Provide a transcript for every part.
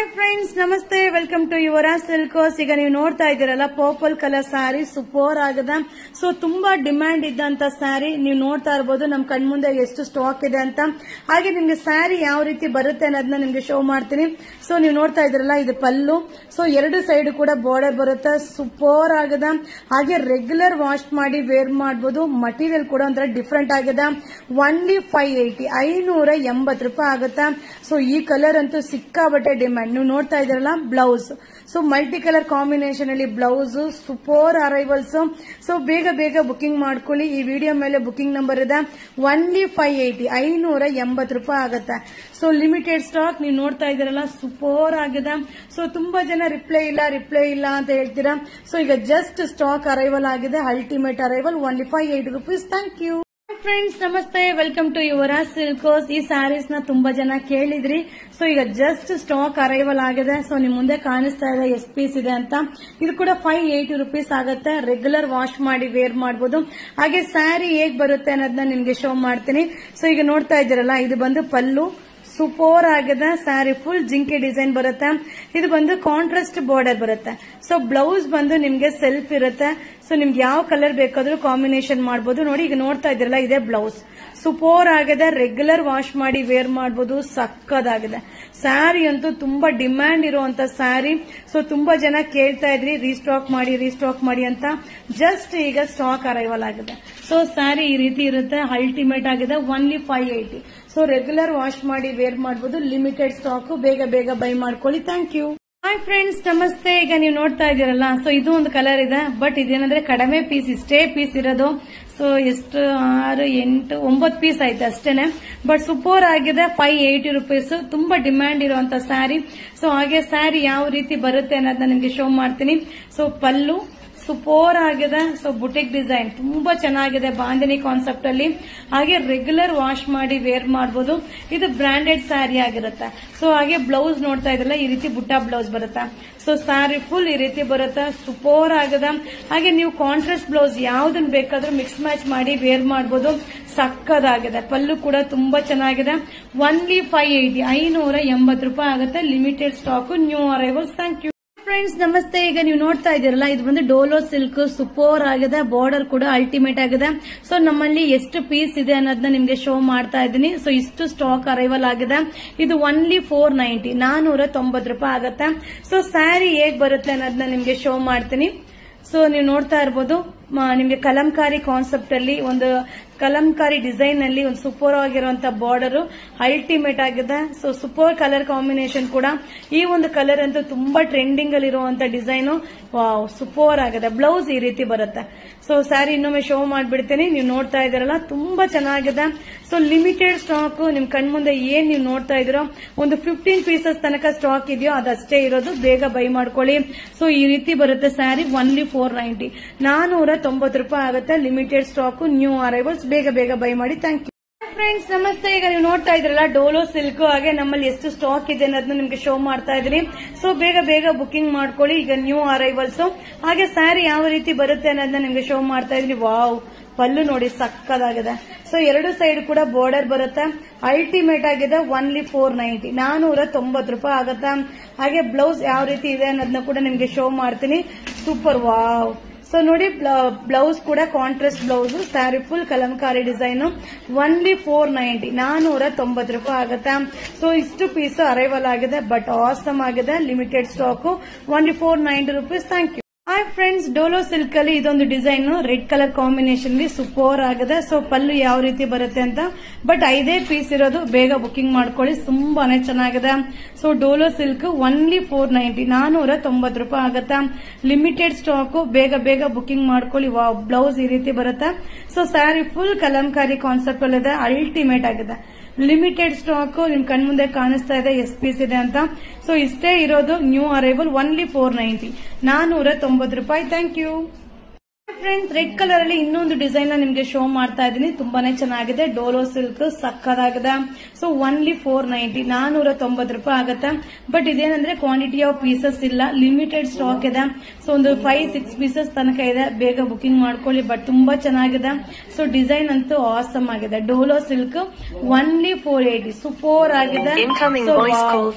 Friends ನಮಸ್ತೆ welcome to your ಸಿಲ್ಕೋಸ್ ಈಗ ನೀವು ನೋಡ್ತಾ ಇದ್ದೀರಲ್ಲ ಪರ್ಪಲ್ ಕಲರ್ ಸ್ಯಾರಿ ಸೂಪರ್ ಆಗದ ಸೊ ತುಂಬಾ ಡಿಮ್ಯಾಂಡ್ ಇದ್ದಂತ ಸ್ಯಾರಿ ನೀವು ನೋಡ್ತಾ ಇರ್ಬೋದು ನಮ್ ಕಣ್ಮುಂದೆ ಎಷ್ಟು ಸ್ಟಾಕ್ ಇದೆ ಅಂತ ಹಾಗೆ ನಿಮ್ಗೆ ಸ್ಯಾರಿ ಯಾವ ರೀತಿ ಬರುತ್ತೆ ಅನ್ನೋದನ್ನ ನಿಮ್ಗೆ ಶೋ ಮಾಡ್ತೀನಿ ಸೊ ನೀವು ನೋಡ್ತಾ ಇದ್ದೀರಲ್ಲ ಇದು ಪಲ್ಲು ಸೊ ಎರಡು ಸೈಡ್ ಕೂಡ ಬಾರ್ಡರ್ ಬರುತ್ತೆ ಸೂಪರ್ ಆಗದ ಹಾಗೆ ರೆಗ್ಯುಲರ್ ವಾಶ್ ಮಾಡಿ ವೇರ್ ಮಾಡಬಹುದು ಮಟೀರಿಯಲ್ ಕೂಡ ಒಂಥರ ಡಿಫ್ರೆಂಟ್ ಆಗಿದೆ ಒನ್ಲಿ ಫೈವ್ ಏಯ್ಟಿ ಐನೂರ ಎಂಬತ್ತು ರೂಪಾಯಿ ಆಗುತ್ತಾ ಸೊ ಈ ಕಲರ್ ಅಂತೂ ಸಿಕ್ಕಾಬಟ್ಟೆ ಡಿಮ್ಯಾಂಡ್ ನೀವು ನೋಡ್ತಾ ಇದ್ದೀರಲ್ಲ blouse so multi colour combination ಅಲ್ಲಿ ಬ್ಲೌಸ್ ಸೂಪರ್ ಅರೈವಲ್ಸ್ ಸೊ ಬೇಗ ಬೇಗ ಬುಕಿಂಗ್ ಮಾಡ್ಕೊಳ್ಳಿ ಈ ವಿಡಿಯೋ ಮೇಲೆ ಬುಕಿಂಗ್ ನಂಬರ್ ಇದೆ ಒನ್ಲಿ ಫೈವ್ ಏಯ್ಟಿ ಐನೂರ ಎಂಬತ್ತು ರೂಪಾಯಿ ಆಗುತ್ತೆ ಸೊ ಲಿಮಿಟೆಡ್ ಸ್ಟಾಕ್ ನೀವು ನೋಡ್ತಾ ಇದ್ದೀರಲ್ಲ ಸೂಪರ್ ಆಗಿದೆ ಸೊ ತುಂಬಾ ಜನ ರಿಪ್ಲೈ ಇಲ್ಲ ರಿಪ್ಲೈ ಇಲ್ಲ ಅಂತ ಹೇಳ್ತೀರಾ ಸೊ ಈಗ ಜಸ್ಟ್ ಸ್ಟಾಕ್ ಅರೈವಲ್ ಆಗಿದೆ ultimate arrival only five eighty rupees thank you friends ನಮಸ್ತೆ ವೆಲ್ಕಮ್ ಟು ಯುವರ ಸಿಲ್ಕೋಸ್ ಈ ಸ್ಯಾರೀಸ್ ನ ತುಂಬಾ ಜನ ಕೇಳಿದ್ರಿ ಸೊ ಈಗ ಜಸ್ಟ್ ಸ್ಟಾಕ್ ಅರೈವಲ್ ಆಗಿದೆ ಸೊ ನಿಮ್ ಮುಂದೆ ಕಾಣಿಸ್ತಾ ಇದೆ ಎಸ್ ಪೀಸ್ ಇದೆ ಅಂತ ಇದು ಕೂಡ ಫೈವ್ ಏಯ್ಟಿ ರುಪೀಸ್ ಆಗುತ್ತೆ ರೆಗ್ಯುಲರ್ ವಾಶ್ ಮಾಡಿ ವೇರ್ ಮಾಡಬಹುದು ಹಾಗೆ ಸ್ಯಾರಿ ಹೇಗ್ ಬರುತ್ತೆ ಅನ್ನೋದನ್ನ ನಿಮ್ಗೆ ಶೋ ಮಾಡ್ತೀನಿ ಸೊ ಈಗ ನೋಡ್ತಾ ಇದ್ದೀರಲ್ಲ ಇದು ಬಂದು ಪಲ್ಲು ಸೂಪರ್ ಆಗಿದೆ ಸ್ಯಾರಿ ಫುಲ್ ಜಿಂಕೆ ಡಿಸೈನ್ ಬರುತ್ತೆ ಇದು ಬಂದು ಕಾಂಟ್ರಾಸ್ಟ್ ಬಾರ್ಡರ್ ಬರುತ್ತೆ ಸೊ ಬ್ಲೌಸ್ ಬಂದು ನಿಮ್ಗೆ ಸೆಲ್ಫ್ ಇರುತ್ತೆ ಸೊ ನಿಮ್ಗೆ ಯಾವ ಕಲರ್ ಬೇಕಾದ್ರೂ ಕಾಂಬಿನೇಷನ್ ಮಾಡಬಹುದು ನೋಡಿ ಈಗ ನೋಡ್ತಾ ಇದ್ದೀರಲ್ಲ ಇದೇ ಬ್ಲೌಸ್ ಸೂಪರ್ ಆಗಿದೆ ರೆಗ್ಯುಲರ್ ವಾಶ್ ಮಾಡಿ ವೇರ್ ಮಾಡಬಹುದು ಸಕ್ಕದಾಗಿದೆ ಸ್ಯಾರಿ ಅಂತೂ ತುಂಬಾ ಡಿಮ್ಯಾಂಡ್ ಇರುವಂತ ಸ್ಯಾರಿ ಸೊ ತುಂಬಾ ಜನ ಕೇಳ್ತಾ ಇದ್ರಿ ರೀಸ್ಟಾಕ್ ಮಾಡಿ ರೀಸ್ಟಾಕ್ ಮಾಡಿ ಅಂತ ಜಸ್ಟ್ ಈಗ ಸ್ಟಾಕ್ ಅರೈವಲ್ ಆಗಿದೆ ಸೊ ಸ್ಯಾರಿ ಈ ರೀತಿ ಇರುತ್ತೆ ಅಲ್ಟಿಮೇಟ್ ಆಗಿದೆ only five eighty so regular wash ಮಾಡಿ ವೇರ್ ಮಾಡಬಹುದು ಲಿಮಿಟೆಡ್ ಸ್ಟಾಕ್ ಬೇಗ ಬೇಗ ಬೈ ಮಾಡ್ಕೊಳ್ಳಿ ಥ್ಯಾಂಕ್ ಯು ಹಾಯ್ ಫ್ರೆಂಡ್ಸ್ ನಮಸ್ತೆ ಈಗ ನೀವು ನೋಡ್ತಾ ಇದ್ದೀರಲ್ಲ ಸೊ ಇದು ಒಂದು ಕಲರ್ ಇದೆ ಬಟ್ ಇದೇನಂದ್ರೆ ಕಡಿಮೆ ಪೀಸ್ ಇಷ್ಟೇ ಪೀಸ್ ಇರೋದು ಸೊ ಎಷ್ಟು ಆರು ಎಂಟು ಒಂಬತ್ತು ಪೀಸ್ ಆಯ್ತು ಅಷ್ಟೇನೆ ಬಟ್ ಸೂಪರ್ ಆಗಿದೆ ಫೈವ್ ಏಯ್ಟಿ ರುಪೀಸ್ ತುಂಬಾ ಡಿಮ್ಯಾಂಡ್ ಇರುವಂತ ಸ್ಯಾರಿ ಸೊ ಹಾಗೆ ಸ್ಯಾರಿ ಯಾವ ರೀತಿ ಬರುತ್ತೆ ಅನ್ನೋದನ್ನ ನಿಮ್ಗೆ ಶೋ ಮಾಡ್ತೀನಿ ಸೊ ಪಲ್ಲು ಸೂಪರ್ ಆಗಿದೆ ಸೊ ಬುಟಿಕ್ ಡಿಸೈನ್ ತುಂಬಾ ಚೆನ್ನಾಗಿದೆ ಬಾಂಧನಿ ಕಾನ್ಸೆಪ್ಟ್ ಅಲ್ಲಿ ಹಾಗೆ ರೆಗ್ಯುಲರ್ ವಾಶ್ ಮಾಡಿ ವೇರ್ ಮಾಡಬಹುದು ಇದು ಬ್ರಾಂಡೆಡ್ ಸ್ಯಾರಿ ಆಗಿರುತ್ತೆ ಸೊ ಹಾಗೆ ಬ್ಲೌಸ್ ನೋಡ್ತಾ ಇದ್ರಲ್ಲ ಈ ರೀತಿ ಬುಟ್ಟ ಬ್ಲೌಸ್ ಬರುತ್ತೆ ಸೊ ಸ್ಯಾರಿ ಫುಲ್ ಈ ರೀತಿ ಬರುತ್ತೆ ಸೂಪರ್ ಆಗಿದೆ ಹಾಗೆ ನೀವು ಕಾಂಟ್ರಾಸ್ಟ್ ಬ್ಲೌಸ್ ಯಾವ್ದನ್ನ ಬೇಕಾದ್ರೂ ಮಿಕ್ಸ್ ಮ್ಯಾಚ್ ಮಾಡಿ ವೇರ್ ಮಾಡಬಹುದು ಸಕ್ಕದಾಗಿದೆ ಪಲ್ಲು ಕೂಡ ತುಂಬಾ ಚೆನ್ನಾಗಿದೆ ಒನ್ಲಿ ಫೈವ್ ಏಯ್ಟಿ ಐನೂರ ಎಂಬತ್ತು ರೂಪಾಯಿ ಆಗುತ್ತೆ limited stock new arrivals thank you friends ನಮಸ್ತೆ ಈಗ ನೀವು ನೋಡ್ತಾ ಇದ್ದೀರಲ್ಲ ಇದು ಬಂದು ಡೋಲೋ ಸಿಲ್ಕ್ ಸೂಪರ್ ಆಗಿದೆ ಬಾರ್ಡರ್ ಕೂಡ ಅಲ್ಟಿಮೇಟ್ ಆಗಿದೆ ಸೊ ನಮ್ಮಲ್ಲಿ ಎಷ್ಟು ಪೀಸ್ ಇದೆ ಅನ್ನೋದನ್ನ ನಿಮ್ಗೆ ಶೋ ಮಾಡ್ತಾ ಇದ್ದೀನಿ ಸೊ ಇಷ್ಟು ಸ್ಟಾಕ್ ಅರೈವಲ್ ಆಗಿದೆ ಇದು ಒನ್ಲಿ ಫೋರ್ ನೈಂಟಿ ನಾನೂರ ತೊಂಬತ್ತು ರೂಪಾಯಿ ಆಗುತ್ತೆ ಸೊ ಸ್ಯಾರಿ ಹೇಗ್ ಬರುತ್ತೆ ಅನ್ನೋದನ್ನ ನಿಮ್ಗೆ ಶೋ ಮಾಡ್ತೀನಿ ಸೊ ನೀವು ನೋಡ್ತಾ ಇರ್ಬೋದು ಮ- ನಿಮ್ಗೆ ಕಲಂಕಾರಿ ಕಾನ್ಸೆಪ್ಟ್ ಅಲ್ಲಿ ಒಂದು ಕಲಂಕಾರಿ ಡಿಸೈನ್ ಅಲ್ಲಿ ಒಂದು ಸೂಪರ್ ಆಗಿರುವಂತ ಬಾರ್ಡರ್ ಅಲ್ಟಿಮೇಟ್ ಆಗಿದೆ ಸೊ ಸೂಪರ್ ಕಲರ್ ಕಾಂಬಿನೇಷನ್ ಕೂಡ ಈ ಒಂದು ಕಲರ್ ಅಂತೂ ತುಂಬಾ ಟ್ರೆಂಡಿಂಗ್ ಅಲ್ಲಿ ಇರುವಂತ ಡಿಸೈನ್ ವಾವ್ ಸೂಪರ್ ಆಗಿದೆ ಬ್ಲೌಸ್ ಈ ರೀತಿ ಬರುತ್ತೆ ಸೊ ಸ್ಯಾರಿ ಇನ್ನೊಮ್ಮೆ ಶೋ ಮಾಡ್ಬಿಡ್ತೀನಿ ನೀವು ನೋಡ್ತಾ ಇದ್ದೀರಲ್ಲ ತುಂಬಾ ಚೆನ್ನಾಗಿದೆ ಸೊ ಲಿಮಿಟೆಡ್ ಸ್ಟಾಕ್ ನಿಮ್ ಕಣ್ಮುಂದೆ ಏನ್ ನೀವು ನೋಡ್ತಾ ಇದೀರೋ ಒಂದು ಫಿಫ್ಟೀನ್ ಪೀಸಸ್ ತನಕ ಸ್ಟಾಕ್ ಇದೆಯೋ ಅದಷ್ಟೇ ಇರೋದು ಬೇಗ ಬೈ ಮಾಡ್ಕೊಳ್ಳಿ ಸೊ ಈ ರೀತಿ ಬರುತ್ತೆ ಸ್ಯಾರಿ ಒನ್ಲಿ ಫೋರ್ ನೈಂಟಿ ನಾನೂರ ತೊಂಬತ್ತು ರೂಪಾಯಿ ಆಗುತ್ತೆ ಲಿಮಿಟೆಡ್ ಸ್ಟಾಕ್ ನ್ಯೂ ಅರೈವಲ್ಸ್ ಬೇಗ ಬೇಗ ಬೈ ಮಾಡಿ ಥ್ಯಾಂಕ್ ಯು ಫ್ರೆಂಡ್ಸ್ ನಮಸ್ತೆ ಈಗ ನೀವು ನೋಡ್ತಾ ಇದ್ರಲ್ಲ ಡೋಲೋ ಸಿಲ್ಕ್ ಹಾಗೆ ನಮ್ಮಲ್ಲಿ ಎಷ್ಟು ಸ್ಟಾಕ್ ಇದೆ ಅನ್ನೋದನ್ನ ನಿಮ್ಗೆ ಶೋ ಮಾಡ್ತಾ ಇದೀನಿ ಸೊ ಬೇಗ ಬೇಗ ಬುಕಿಂಗ್ ಮಾಡ್ಕೊಳ್ಳಿ ಈಗ ನ್ಯೂ ಅರೈವಲ್ಸ್ ಹಾಗೆ ಸ್ಯಾರಿ ಯಾವ ರೀತಿ ಬರುತ್ತೆ ಅನ್ನೋದನ್ನ ನಿಮ್ಗೆ ಶೋ ಮಾಡ್ತಾ ಇದೀನಿ ವಾವ್ ಪಲ್ಲು ನೋಡಿ ಸಕ್ಕದಾಗಿದೆ ಸೊ ಎರಡು ಸೈಡ್ ಕೂಡ ಬಾರ್ಡರ್ ಬರುತ್ತೆ ಅಲ್ಟಿಮೇಟ್ ಆಗಿದೆ ಒನ್ಲಿ ಫೋರ್ ನೈಂಟಿ ನಾನೂರ ತೊಂಬತ್ತು ರೂಪಾಯಿ ಆಗುತ್ತೆ ಹಾಗೆ ಬ್ಲೌಸ್ ಯಾವ ರೀತಿ ಇದೆ ಅನ್ನೋದನ್ನ ಕೂಡ ನಿಮ್ಗೆ ಶೋ ಮಾಡ್ತೀನಿ ಸೂಪರ್ ವಾವ್ ಸೊ ನೋಡಿ ಬ್ಲೌಸ್ ಕೂಡ contrast blouse saree full Kalamkari design only four ninety ನಾನೂರ ತೊಂಬತ್ತು ರೂಪಾಯಿ ಆಗುತ್ತೆ ಸೊ ಇಷ್ಟು ಪೀಸ್ ಅರೈವಲ್ ಆಗಿದೆ ಬಟ್ ಆಸಮ್ ಆಗಿದೆ limited stock only four ninety rupees thank you hi friends Dola silk ಅಲ್ಲಿ ಇದೊಂದು design red colour combination super ಆಗಿದೆ ಸೊ ಪಲ್ಲು ಯಾವ ರೀತಿ ಬರುತ್ತೆ ಅಂತ ಬಟ್ ಐದೇ ಪೀಸ್ ಇರೋದು ಬೇಗ ಬುಕಿಂಗ್ ಮಾಡ್ಕೊಳ್ಳಿ ತುಂಬಾನೇ ಚೆನ್ನಾಗಿದೆ so Dola silk only four ninety ನಾನೂರ ತೊಂಬತ್ತು ರೂಪಾಯಿ ಆಗುತ್ತೆ ಲಿಮಿಟೆಡ್ ಸ್ಟಾಕ್ ಬೇಗ ಬೇಗ ಬುಕಿಂಗ್ ಮಾಡ್ಕೊಳ್ಳಿ ವಾ ಬ್ಲೌಸ್ ಈ ರೀತಿ ಬರುತ್ತೆ so saree full Kalamkari concept ಅಲ್ಲಿದೆ ಅಲ್ಟಿಮೇಟ್ ಆಗಿದೆ ಲಿಮಿಟೆಡ್ ಸ್ಟಾಕ್ ನಿಮ್ ಕಣ್ಮುಂದೆ ಕಾಣಿಸ್ತಾ ಇದೆ ಎಸ್ ಪೀಸ್ ಇದೆ ಅಂತ ಸೊ ಇಷ್ಟೇ ಇರೋದು new arrival only four ninety ನಾನೂರ ತೊಂಬತ್ತು ರೂಪಾಯಿ thank you friends red colour ಅಲ್ಲಿ ಇನ್ನೊಂದು ಡಿಸೈನ್ ನಿಮ್ಗೆ ಶೋ ಮಾಡ್ತಾ ಇದ್ದೀನಿ ತುಂಬಾನೇ ಚೆನ್ನಾಗಿದೆ ಡೋಲೋ ಸಿಲ್ಕ್ ಸಕ್ಕದಾಗಿದೆ ಸೊ ಒನ್ಲಿ ಫೋರ್ ನೈಂಟಿ ನಾನೂರ ತೊಂಬತ್ತು ರೂಪಾಯಿ ಆಗುತ್ತೆ ಬಟ್ ಇದೇನಂದ್ರೆ ಕ್ವಾಂಟಿಟಿ ಆಫ್ ಪೀಸಸ್ ಇಲ್ಲ ಲಿಮಿಟೆಡ್ ಸ್ಟಾಕ್ ಇದೆ ಸೊ ಒಂದು ಫೈವ್ ಸಿಕ್ಸ್ ಪೀಸಸ್ ತನಕ ಇದೆ ಬೇಗ ಬುಕಿಂಗ್ ಮಾಡ್ಕೊಳ್ಳಿ ಬಟ್ ತುಂಬಾ ಚೆನ್ನಾಗಿದೆ ಸೊ ಡಿಸೈನ್ ಅಂತೂ ಆಸಮ್ ಆಗಿದೆ Dola silk only four eighty super ಆಗಿದೆ Incoming So, voice wow. call.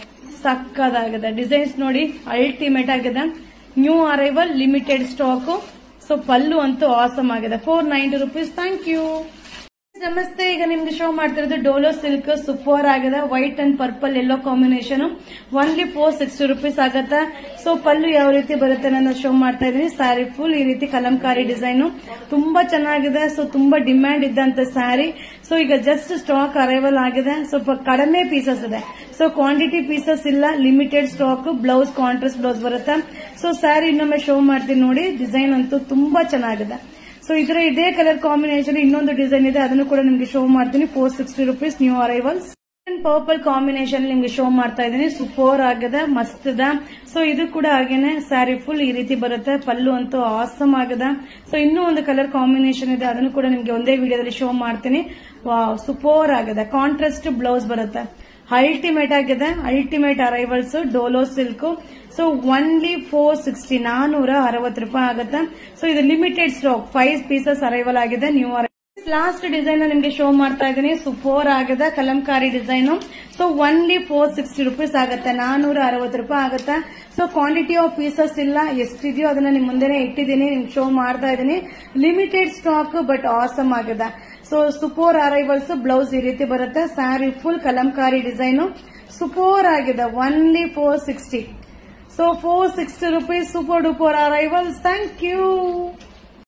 ಸಕ್ಕದಾಗಿದೆ ಡಿಸೈನ್ಸ್ ನೋಡಿ ಅಲ್ಟಿಮೇಟ್ ಆಗಿದೆ new arrival limited stock so pallu ಅಂತೂ ಆಸಮ್ ಆಗಿದೆ four ninety rupees thank you ನಮಸ್ತೆ ಈಗ ನಿಮ್ಗೆ ಶೋ ಮಾಡ್ತಿರೋದು ಡೋಲೋ ಸಿಲ್ಕ್ ಸೂಪರ್ ಆಗಿದೆ white and purple yellow combination only four sixty rupees ಆಗತ್ತೆ ಸೊ ಪಲ್ಲು ಯಾವ ರೀತಿ ಬರುತ್ತೆ ನಾನು ಶೋ ಮಾಡ್ತಾ ಇದೀನಿ ಸ್ಯಾರಿ ಫುಲ್ ಈ ರೀತಿ ಕಲಂಕಾರಿ ಡಿಸೈನ್ ತುಂಬಾ ಚೆನ್ನಾಗಿದೆ ಸೊ ತುಂಬಾ ಡಿಮ್ಯಾಂಡ್ ಇದ್ದಂತ ಸ್ಯಾರಿ ಸೊ ಈಗ ಜಸ್ಟ್ ಸ್ಟಾಕ್ ಅರೈವಲ್ ಆಗಿದೆ ಸ್ವಲ್ಪ ಕಡಿಮೆ ಪೀಸಸ್ ಇದೆ ಸೊ ಕ್ವಾಂಟಿಟಿ ಪೀಸಸ್ ಇಲ್ಲ limited stock blouse contrast blouse ಬರುತ್ತೆ ಸೊ ಸ್ಯಾರಿ ಇನ್ನೊಮ್ಮೆ ಶೋ ಮಾಡ್ತೀನಿ ನೋಡಿ ಡಿಸೈನ್ ಅಂತೂ ತುಂಬಾ ಚೆನ್ನಾಗಿದೆ ಸೊ ಇದರ ಇದೇ ಕಲರ್ ಕಾಂಬಿನೇಷನ್ ಇನ್ನೊಂದು ಡಿಸೈನ್ ಇದೆ ಅದನ್ನು ಕೂಡ ನಿಮ್ಗೆ ಶೋ ಮಾಡ್ತೀನಿ four sixty rupees new arrivals purple combination ನಿಮ್ಗೆ ಶೋ ಮಾಡ್ತಾ ಇದ್ದೀನಿ ಸೂಪರ್ ಆಗಿದೆ ಮಸ್ತ್ ಇದೆ ಸೊ ಇದು ಕೂಡ ಹಾಗೇನೆ ಸ್ಯಾರಿ ಫುಲ್ ಈ ರೀತಿ ಬರುತ್ತೆ ಪಲ್ಲು ಅಂತೂ ಆಸಮ್ ಆಗಿದೆ ಸೊ ಇನ್ನೂ ಒಂದು ಕಲರ್ ಕಾಂಬಿನೇಷನ್ ಇದೆ ಅದನ್ನು ಕೂಡ ನಿಮ್ಗೆ ಒಂದೇ ವಿಡಿಯೋದಲ್ಲಿ ಶೋ ಮಾಡ್ತೀನಿ ಸೂಪರ್ ಆಗಿದೆ ಕಾಂಟ್ರಾಸ್ಟ್ ಬ್ಲೌಸ್ ಬರುತ್ತೆ ಅಲ್ಟಿಮೇಟ್ ಆಗಿದೆ ultimate arrivals Dola silk so only four sixty ನಾನೂರ ಅರವತ್ತು ರೂಪಾಯಿ ಆಗುತ್ತೆ ಸೊ ಇದು limited stock five pieces arrival ಆಗಿದೆ ನ್ಯೂ ಲಾಸ್ಟ್ ಡಿಸೈನ್ ನಿಮ್ಗೆ ಶೋ ಮಾಡ್ತಾ ಇದ್ದೀನಿ ಸೂಪರ್ ಆಗಿದೆ Kalamkari design so only four sixty rupees ಆಗುತ್ತೆ ನಾನೂರ ಅರವತ್ತು ರೂಪಾಯಿ ಆಗುತ್ತೆ ಸೊ ಕ್ವಾಂಟಿಟಿ ಆಫ್ ಪೀಸಸ್ ಇಲ್ಲ ಎಷ್ಟಿದೆಯೋ ಅದನ್ನ ನಿಮ್ ಮುಂದೆನೆ ಇಟ್ಟಿದ್ದೀನಿ ನಿಮ್ಗೆ ಶೋ ಮಾಡ್ತಾ ಇದ್ದೀನಿ ಲಿಮಿಟೆಡ್ ಸ್ಟಾಕ್ ಬಟ್ ಆಸಮ್ ಆಗಿದೆ ಸೊ ಸೂಪರ್ ಅರೈವಲ್ಸ್ ಬ್ಲೌಸ್ ಈ ರೀತಿ ಬರುತ್ತೆ saree full Kalamkari design super ಆಗಿದೆ only four sixty so four sixty rupees super duper arrivals thank you